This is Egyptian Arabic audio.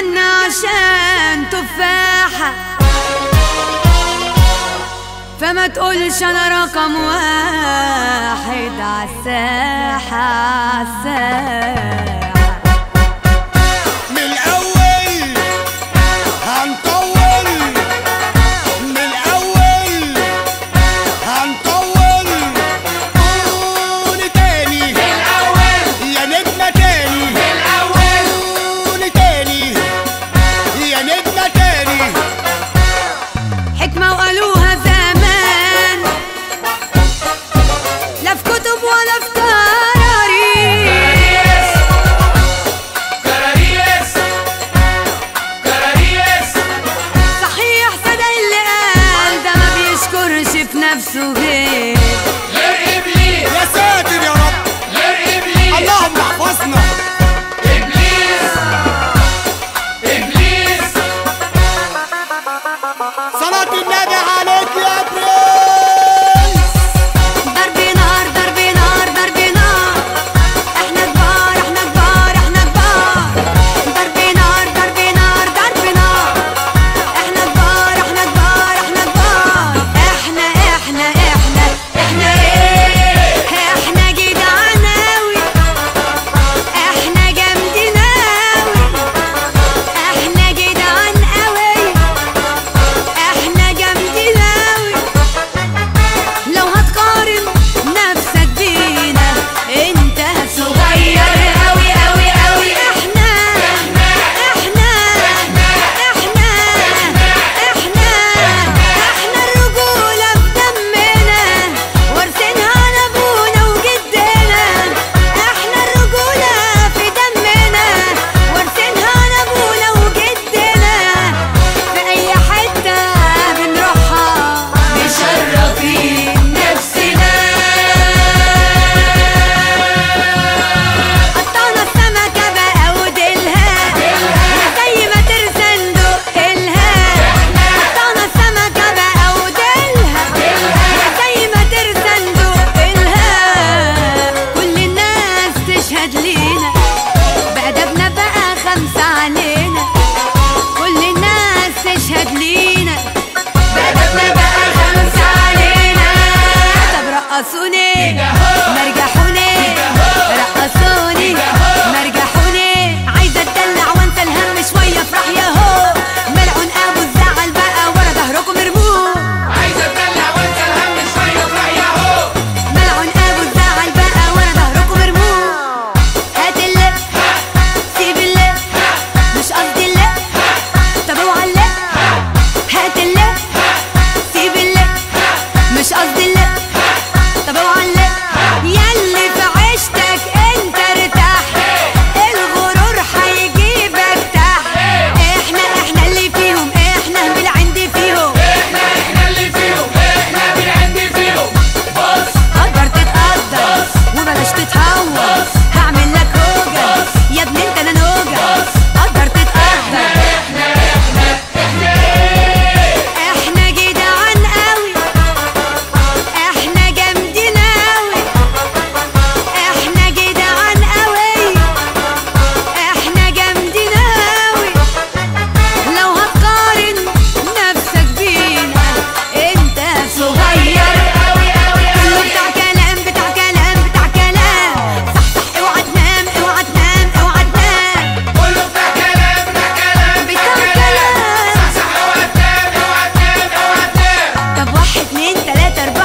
تتمنى عشان تفاحة فما تقولش انا رقم واحد عالساحة عالساحة من الأول هنطول من الأول هنطول قولي تاني يا نجمة تاني قولي تاني يا نجمة تاني حكمة وقالوها زمان لا في كتب ولا في تراريس كراريس كراريس صحيح صدق اللي قال ده ما بيشكرش في نفسه غير غير ابليس يا ساتر يا رب غير ابليس اللهم احفظنا ابليس ابليس صلاة النبي عليك يا برنس ضرب نار ضرب نار ضرب نار احنا كبار احنا كبار احنا كبار ضرب نار ضرب نار ضرب نار احنا كبار احنا كبار احنا كبار احنا احنا احنا احنا ايه احنا جدعان اوي احنا جامدين اوي احنا جدعان اوي احنا جامدين اوي لو هتقارن نفسك بينا انت صغير اوي اوي اوي احنا احنا احنا احنا احنا احنا الرجولة في دمنا وارثينها عن ابونا وجدنا احنا الرجولة في دمنا وارثينها عن ابونا وجدنا في اي حتة بنروحها مشرفين نفسنا قطعنا السمكة بقى وديلها زي ما ترسل دقلها قطعنا السمكة بقى وديلها زي ما ترسل دقلها كل الناس تشهد لينا بأدبنا بقى خمسة علينا كل الناس تشهد لينا بأدبنا بقى خمسة علينا طب رقصوني مرجحوني رقصوني مرجحوني عايزة اتدلع وانسى الهم شوية افرح يا هو ملعون ابو الزعل بقى ورا ظهركم ارموه عايز اتدلع وانسى الهم شويه افرح يا هو ملعون ابو الزعل بقى ورا ظهركم ارموه هات اللي سيب اللي مش قصدي اللي طب اوعى اللي هات اللي سيب اللي مش قصدي اللي طب اوعى اللي ياللي في عيشتك انت ارتاح الغرور هيجيبك تحت احنا احنا اللي فيهم احنا بالعند فيهم احنا احنا اللي فيهم احنا بالعند فيهم بص قدر تتقدر وبلاش تتهور هعمل لك هوجة يا ابني انت انا نوجة قدر تتقدر احنا جدعان قوي احنا جامدين قوي احنا جدعان قوي احنا جامدين قوي لو هتقارن نفسك بينا انت صغير قوي قوي كله بتاع كلام بتاع كلام بتاع كلام صح صح اوعى تنام اوعى تنام اوعى تنام كله بتاع كلام بتاع كلام بتاع كلام صح اوعى تنام اوعى تنام اوعى تنام طب واحد اتنين تلاتة أربعة